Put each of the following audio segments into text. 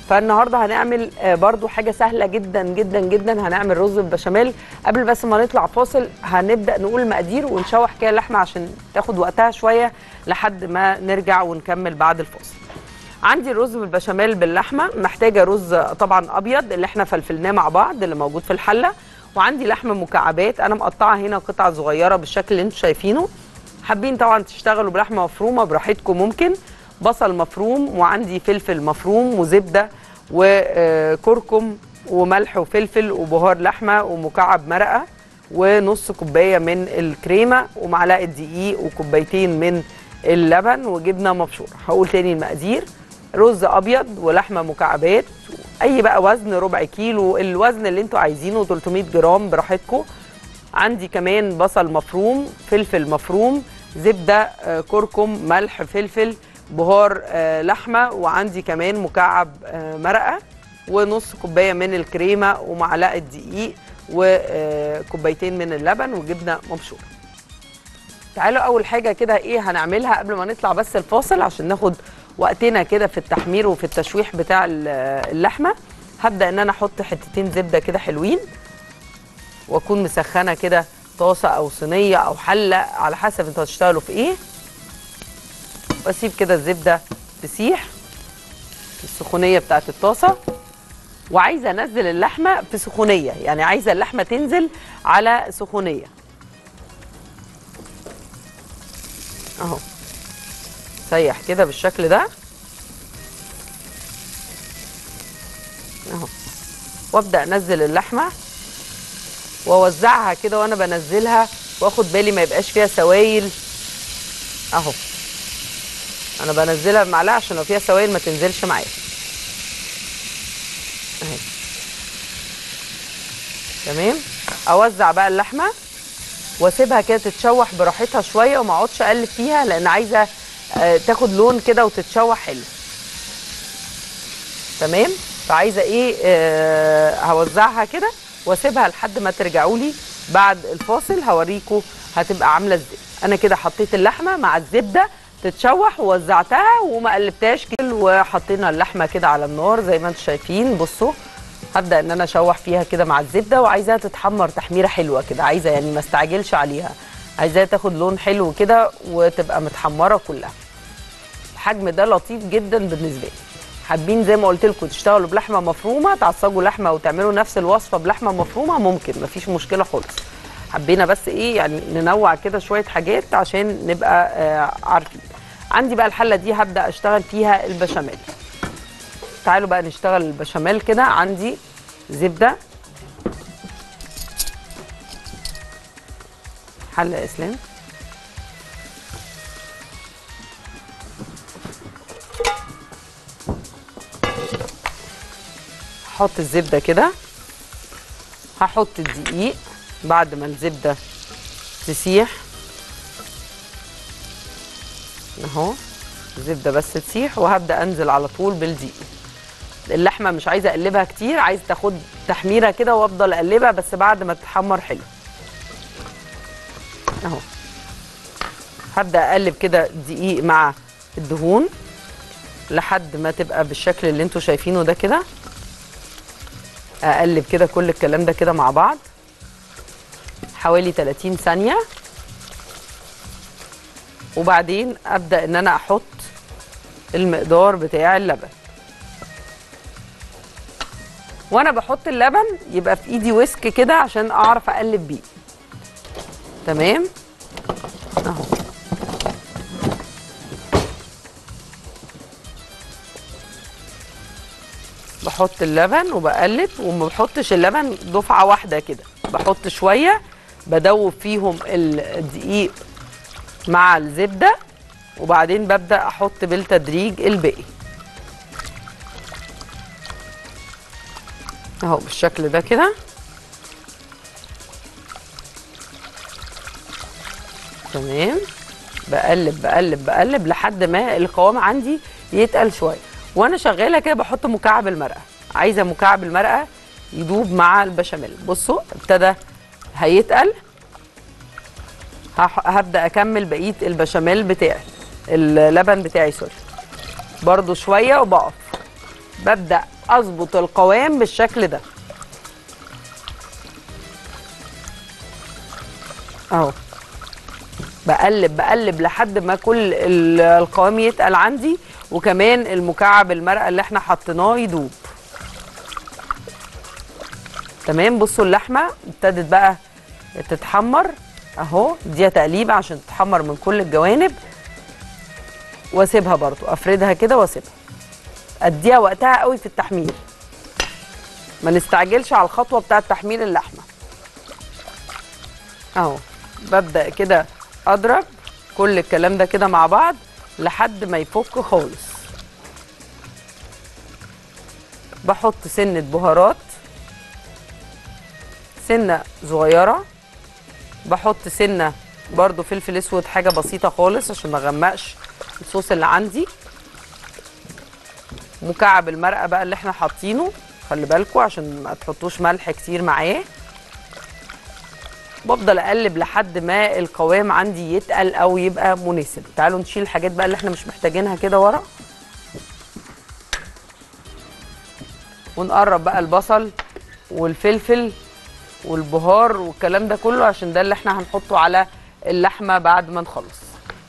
فالنهارده هنعمل آه، برضو حاجه سهله جدا جدا جدا هنعمل رز بالبشاميل قبل بس ما نطلع فاصل هنبدا نقول مقادير ونشوح كده اللحمه عشان تاخد وقتها شويه لحد ما نرجع ونكمل بعد الفاصل عندي الرز بالبشاميل باللحمه محتاجه رز طبعا ابيض اللي احنا فلفلناه مع بعض اللي موجود في الحله وعندي لحمه مكعبات انا مقطعه هنا قطع صغيره بالشكل اللي انتم شايفينه حابين طبعا تشتغلوا بلحمه مفرومه براحتكم ممكن بصل مفروم وعندي فلفل مفروم وزبده وكركم وملح وفلفل وبهار لحمه ومكعب مرقه ونص كوبايه من الكريمه ومعلقه دقيق وكوبايتين من اللبن وجبنه مبشوره هقول تاني المقادير رز ابيض ولحمه مكعبات اي بقى وزن ربع كيلو الوزن اللي انتوا عايزينه 300 جرام براحتكم عندي كمان بصل مفروم فلفل مفروم زبده آه، كركم ملح فلفل بهار آه، لحمه وعندي كمان مكعب آه، مرقه ونص كوبايه من الكريمه ومعلقه دقيق وكوبايتين من اللبن وجبنه مبشوره تعالوا اول حاجه كده ايه هنعملها قبل ما نطلع بس الفاصل عشان ناخد وقتنا كده في التحمير وفي التشويح بتاع ال- اللحمه هبدا ان انا احط حتتين زبده كده حلوين واكون مسخنه كده طاسه او صينيه او حله على حسب انتوا هتشتغلوا في ايه واسيب كده الزبده تسيح في السخونيه بتاعت الطاسه وعايزه انزل اللحمه في سخونيه يعني عايزه اللحمه تنزل على سخونيه اهو سيح كده بالشكل ده اهو وابدا انزل اللحمه واوزعها كده وانا بنزلها واخد بالي ما يبقاش فيها سوائل اهو انا بنزلها بمعلقه عشان لو فيها سوائل ما تنزلش معايا اهي تمام اوزع بقى اللحمه واسيبها كده تتشوح براحتها شويه وما اقعدش اقلب فيها لان عايزه آه، تاخد لون كده وتتشوح حلو تمام فعايزه ايه آه هوزعها كده واسيبها لحد ما ترجعوا لي بعد الفاصل هوريكم هتبقى عامله ازاي انا كده حطيت اللحمه مع الزبده تتشوح ووزعتها وما قلبتهاش كده وحطينا اللحمه كده على النار زي ما انتم شايفين بصوا هبدا ان انا اشوح فيها كده مع الزبده وعايزاها تتحمر تحميره حلوه كده عايزه يعني ما استعجلش عليها عايزاها تاخد لون حلو كده وتبقى متحمره كلها الحجم ده لطيف جدا بالنسبه لي حابين زي ما قلت لكم تشتغلوا بلحمه مفرومه تعصجوا لحمه وتعملوا نفس الوصفه بلحمه مفرومه ممكن مفيش مشكله خالص حبينا بس ايه يعني ننوع كده شويه حاجات عشان نبقى آه عارفين عندي بقى الحله دي هبدا اشتغل فيها البشاميل تعالوا بقى نشتغل البشاميل كده عندي زبده حله يا اسلام هحط الزبده كده هحط الدقيق بعد ما الزبده تسيح اهو الزبده بس تسيح وهبدا انزل على طول بالدقيق اللحمه مش عايزه اقلبها كتير عايزه تاخد تحميره كده وافضل اقلبها بس بعد ما تتحمر حلو اهو هبدا اقلب كده الدقيق مع الدهون لحد ما تبقى بالشكل اللي انتوا شايفينه ده كده اقلب كده كل الكلام ده كده مع بعض حوالي 30 ثانيه وبعدين ابدا ان انا احط المقدار بتاع اللبن وانا بحط اللبن يبقى في ايدي ويسك كده عشان اعرف اقلب بيه تمام اهو بحط اللبن وبقلب وما بحطش اللبن دفعه واحده كده بحط شويه بدوب فيهم الدقيق مع الزبده وبعدين ببدا احط بالتدريج الباقي اهو بالشكل ده كده تمام بقلب بقلب بقلب لحد ما القوام عندي يتقل شويه وانا شغاله كده بحط مكعب المرقه عايزه مكعب المرقه يدوب مع البشاميل بصوا ابتدى هيتقل هح- هبدا اكمل بقيه البشاميل بتاعي اللبن بتاعي سوري برضو شويه وبقف ببدا اظبط القوام بالشكل ده اهو بقلب بقلب لحد ما كل ال- القوام يتقل عندي وكمان المكعب المرقه اللي احنا حطيناه يدوب تمام بصوا اللحمه ابتدت بقى تتحمر اهو دي تقليبه عشان تتحمر من كل الجوانب واسيبها برضو افردها كده واسيبها اديها وقتها قوي في التحمير ما نستعجلش على الخطوه بتاعه تحمير اللحمه اهو ببدا كده اضرب كل الكلام ده كده مع بعض لحد ما يفك خالص بحط سنه بهارات سنه صغيره بحط سنه برضو فلفل اسود حاجه بسيطه خالص عشان ما اغمقش الصوص اللي عندي مكعب المرقه بقى اللي احنا حاطينه خلي بالكوا عشان ما تحطوش ملح كتير معاه بفضل اقلب لحد ما القوام عندي يتقل او يبقى مناسب تعالوا نشيل الحاجات بقى اللي احنا مش محتاجينها كده ورا ونقرب بقى البصل والفلفل والبهار والكلام ده كله عشان ده اللي احنا هنحطه على اللحمه بعد ما نخلص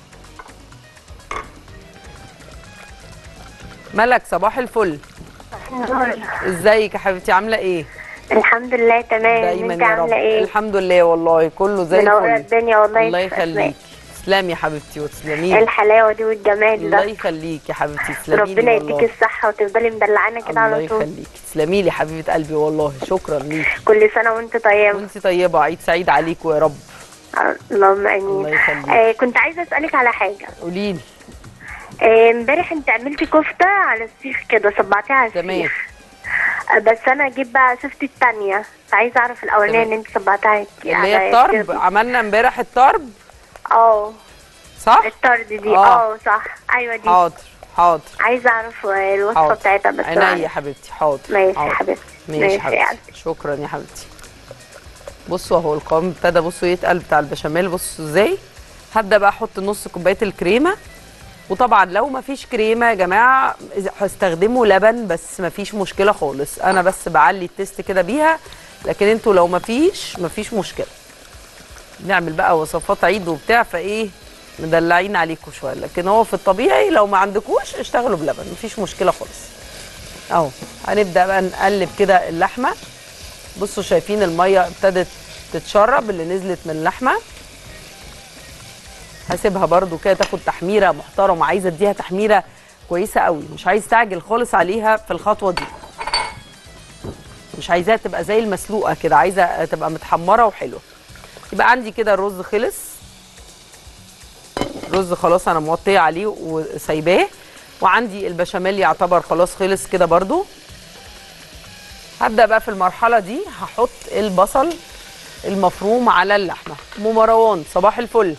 ملك صباح الفل ازيك يا حبيبتي عامله ايه الحمد لله تمام دايما انت يا رب عامله ايه الحمد لله والله كله زي منوره الفل الدنيا والله الله في أسماء. يخليك تسلمي يا حبيبتي ايه وتسلمي الحلاوه دي والجمال الله ده يخليك يا حبيبتي تسلمي ربنا لي يديك والله الصحه وتفضلي مدلعانا كده الله على طول يخليك تسلمي لي حبيبه قلبي والله شكرا ليك كل سنه وانت طيب وانت طيبه عيد سعيد عليكم يا رب اللهم الله امين يخليك آه كنت عايزه اسالك على حاجه قولي لي آه، امبارح انت عملتي كفته على السيخ كده صبعتيها على تمام. السيخ آه، بس انا جيت بقى شفت التانية فعايزه اعرف الاولانيه تمام. اللي انت صبعتها اللي هي الطرب عملنا امبارح الطرب اه صح الطرد دي آه. اه صح ايوه دي حاضر حاضر عايزه اعرف آه، الوصفه حاضر بتاعتها بس عينيا يا حبيبتي حاضر ماشي يا حاضر. حبيبتي ماشي يا ماشي حبيبتي يعني. شكرا يا حبيبتي بصوا اهو القوام ابتدى بصوا يتقل بتاع البشاميل بصوا ازاي هبدا بقى احط نص كوبايه الكريمه وطبعا لو ما فيش كريمه يا جماعه هستخدموا لبن بس ما فيش مشكله خالص انا بس بعلي التست كده بيها لكن انتوا لو ما فيش ما فيش مشكله نعمل بقى وصفات عيد وبتاع فايه مدلعين عليكم شويه لكن هو في الطبيعي لو ما عندكوش اشتغلوا بلبن مفيش مشكله خالص اهو هنبدا بقى نقلب كده اللحمه بصوا شايفين الميه ابتدت تتشرب اللي نزلت من اللحمه هسيبها برده كده تاخد تحميره محترمه عايزه اديها تحميره كويسه قوي مش عايز استعجل خالص عليها في الخطوه دي مش عايزاها تبقى زي المسلوقه كده عايزه تبقى متحمره وحلوه يبقى عندي كده الرز خلص رز خلاص انا موطيه عليه وسايباه وعندي البشاميل يعتبر خلاص خلص كده برده هبدا بقى في المرحله دي هحط البصل المفروم على اللحمه ام مروان صباح الفل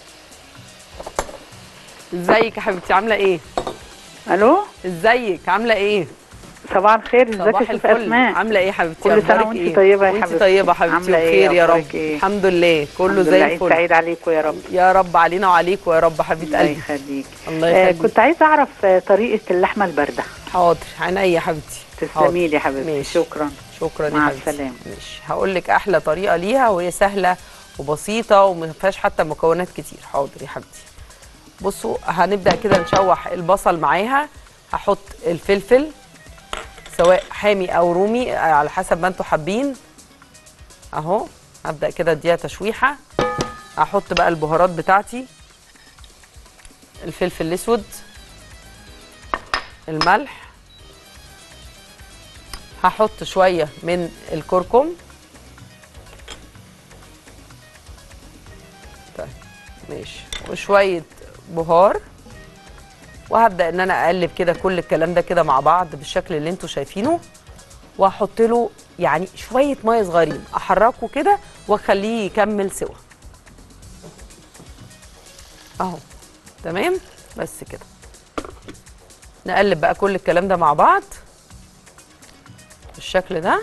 ازيك يا حبيبتي عامله ايه الو ازيك عامله ايه صباح الخير ازيك صباح يا ست الفل اسماء عامله ايه يا حبيبتي كل سنة أخبارك وانتي إيه؟ طيبة يا وانتي حبيبتي. طيبه حبيبتي عاملة إيه؟ وبخير يا رب أخبارك إيه؟ الحمد لله كله الحمد زي لله، عيد الفل سعيد عليكم يا رب يا رب علينا وعليكم يا رب حبيبه الله قلبي يخليك الله آه يخليك كنت عايزه اعرف آه طريقه اللحمه البارده حاضر عينيا يا حبيبتي تسلمي لي يا حبيبتي ماشي. شكرا شكرا يا مع حبيبتي السلامة. ماشي هقول لك احلى طريقه ليها وهي سهله وبسيطه وما فيهاش حتى مكونات كتير حاضر يا حبيبتي بصوا هنبدا كده نشوح البصل معاها هحط الفلفل سواء حامي او رومي آه، على حسب ما انتوا حابين اهو هبدا كده اديها تشويحه هحط بقى البهارات بتاعتي الفلفل الاسود الملح هحط شويه من الكركم طيب ماشي وشويه بهار وهبدا ان انا اقلب كده كل الكلام ده كده مع بعض بالشكل اللي انتوا شايفينه وهحط له يعني شويه ميه صغيرين احركه كده واخليه يكمل سوا اهو تمام بس كده نقلب بقى كل الكلام ده مع بعض بالشكل ده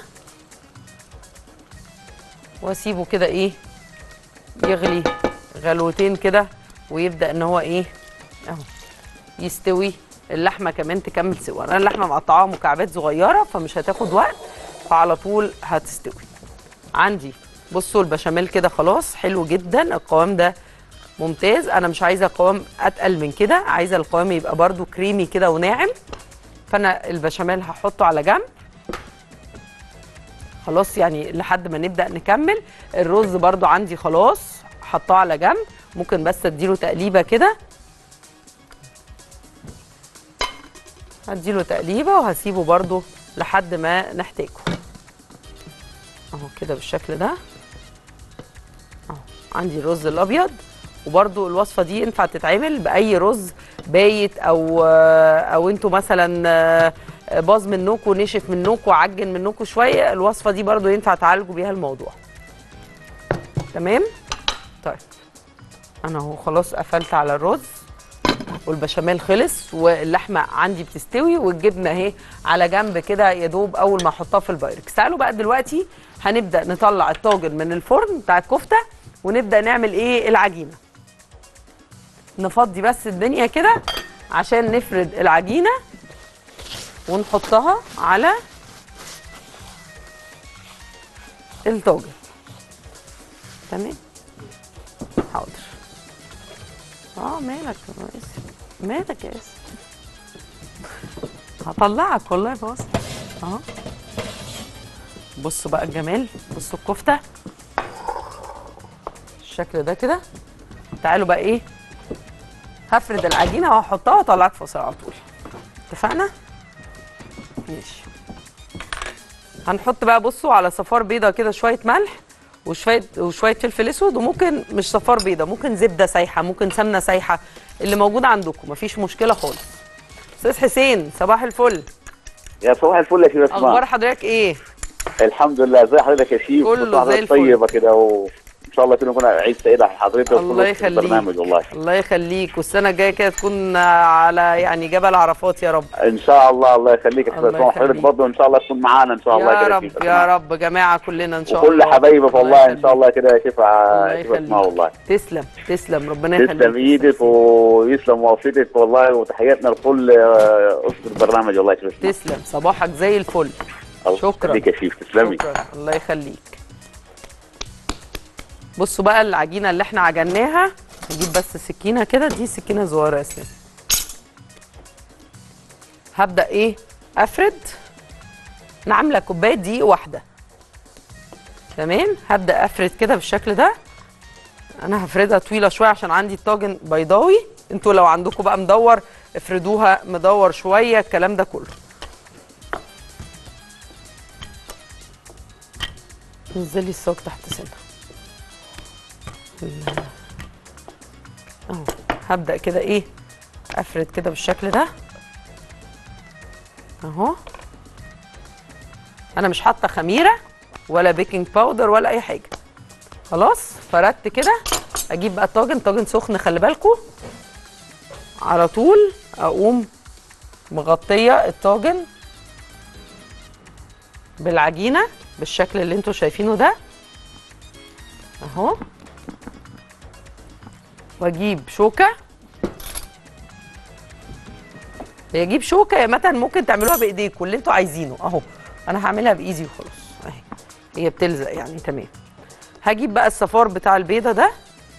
واسيبه كده ايه يغلي غلوتين كده ويبدا ان هو ايه اهو يستوي اللحمه كمان تكمل سوا انا اللحمه مقطعاها مكعبات صغيره فمش هتاخد وقت فعلى طول هتستوي عندي بصوا البشاميل كده خلاص حلو جدا القوام ده ممتاز انا مش عايزه قوام اتقل من كده عايزه القوام يبقى برده كريمي كده وناعم فانا البشاميل هحطه على جنب خلاص يعني لحد ما نبدا نكمل الرز برده عندي خلاص حطاه على جنب ممكن بس اديله تقليبه كده هديله تقليبه وهسيبه برده لحد ما نحتاجه اهو كده بالشكل ده اهو عندي الرز الابيض وبرده الوصفه دي ينفع تتعمل باي رز بايت او او انتوا مثلا باظ منكم نشف منكم عجن منكم شويه الوصفه دي برده ينفع تعالجوا بيها الموضوع تمام طيب انا اهو خلاص قفلت على الرز والبشاميل خلص واللحمه عندي بتستوي والجبنه اهي على جنب كده يا دوب اول ما احطها في البايركس تعالوا بقى دلوقتي هنبدا نطلع الطاجن من الفرن بتاع الكفته ونبدا نعمل ايه العجينه نفضي بس الدنيا كده عشان نفرد العجينه ونحطها على الطاجن تمام حاضر اه مالك يا ياسر مالك يا ياسر هطلعك والله بص اه بصوا بقى الجمال بصوا الكفته الشكل ده كده تعالوا بقى ايه هفرد العجينه وهحطها واطلعك فاصل على طول اتفقنا ماشي هنحط بقى بصوا على صفار بيضه كده شويه ملح وشويه وشويه فلفل اسود وممكن مش صفار بيضه ممكن زبده سايحه ممكن سمنه سايحه اللي موجود عندكم مفيش مشكله خالص استاذ حسين صباح الفل يا صباح الفل يا شيخ اسماء اخبار حضرتك ايه الحمد لله ازي حضرتك يا شيخ كله كل حضرتك زي الفل. طيبه كده وان شاء الله كده نكون عيد سعيد على حضرتك الله وكل يخليك البرنامج والله الله يخليك والسنه الجايه كده تكون على يعني جبل عرفات يا رب ان شاء الله الله يخليك يا شيخ الله اسماء حضرتك يخليك. برضه ان شاء الله تكون معانا ان شاء الله يا كده رب شيخ يا أسماء. رب جماعه كلنا ان شاء وكل الله حبايبك والله ان شاء يخليك. الله كده يا شيخ الله شيخ يخليك. اسماء والله تسلم تسلم ربنا يخليك تسلم ايدك ويسلم وقفتك والله وتحياتنا لكل آه، اسره البرنامج والله يا شيخ اسماء تسلم صباحك زي الفل الله شكرا. يخليك يا شيخ تسلمي شكرا الله يخليك بصوا بقى العجينه اللي احنا عجناها نجيب بس سكينه كده دي سكينه صغيره يا سلام هبدا ايه افرد انا عامله كوبايه دقيق واحده تمام هبدا افرد كده بالشكل ده انا هفردها طويله شويه عشان عندي الطاجن بيضاوي انتوا لو عندكم بقى مدور افردوها مدور شويه الكلام ده كله نزلي الصاج تحت سنه ال- اهو هبدا كده ايه افرد كده بالشكل ده اهو انا مش حاطه خميره ولا بيكنج باودر ولا اي حاجه خلاص فردت كده اجيب بقى الطاجن طاجن سخن خلي بالكم على طول اقوم مغطيه الطاجن بالعجينه بالشكل اللي انتوا شايفينه ده اهو واجيب شوكه يا اجيب شوكه يا مثلا ممكن تعملوها بايديكم اللي انتوا عايزينه اهو انا هعملها بايدي وخلاص اهي هي بتلزق يعني تمام هجيب بقى الصفار بتاع البيضه ده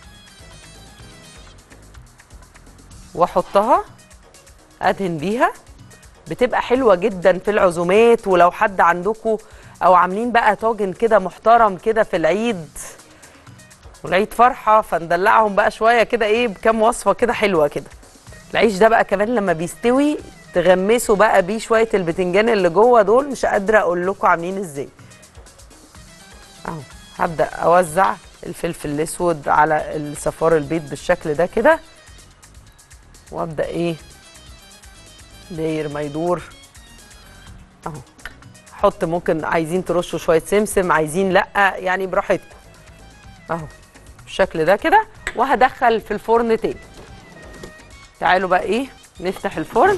واحطها ادهن بيها بتبقى حلوه جدا في العزومات ولو حد عندكم او عاملين بقى طاجن كده محترم كده في العيد والعيد فرحه فندلعهم بقى شويه كده ايه بكام وصفه كده حلوه كده العيش ده بقى كمان لما بيستوي تغمسوا بقى بيه شويه البتنجان اللي جوه دول مش قادره اقول لكم عاملين ازاي اهو هبدا اوزع الفلفل الاسود على الصفار البيض بالشكل ده كده وابدا ايه داير ما يدور اهو حط ممكن عايزين ترشوا شويه سمسم عايزين لا يعني براحتكم اهو بالشكل ده كده وهدخل في الفرن تاني تعالوا بقى ايه نفتح الفرن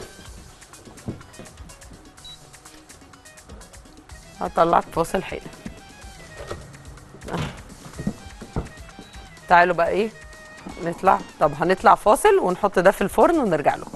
هطلعك فاصل حالا أهو. تعالوا بقى ايه نطلع طب هنطلع فاصل ونحط ده في الفرن ونرجع لكم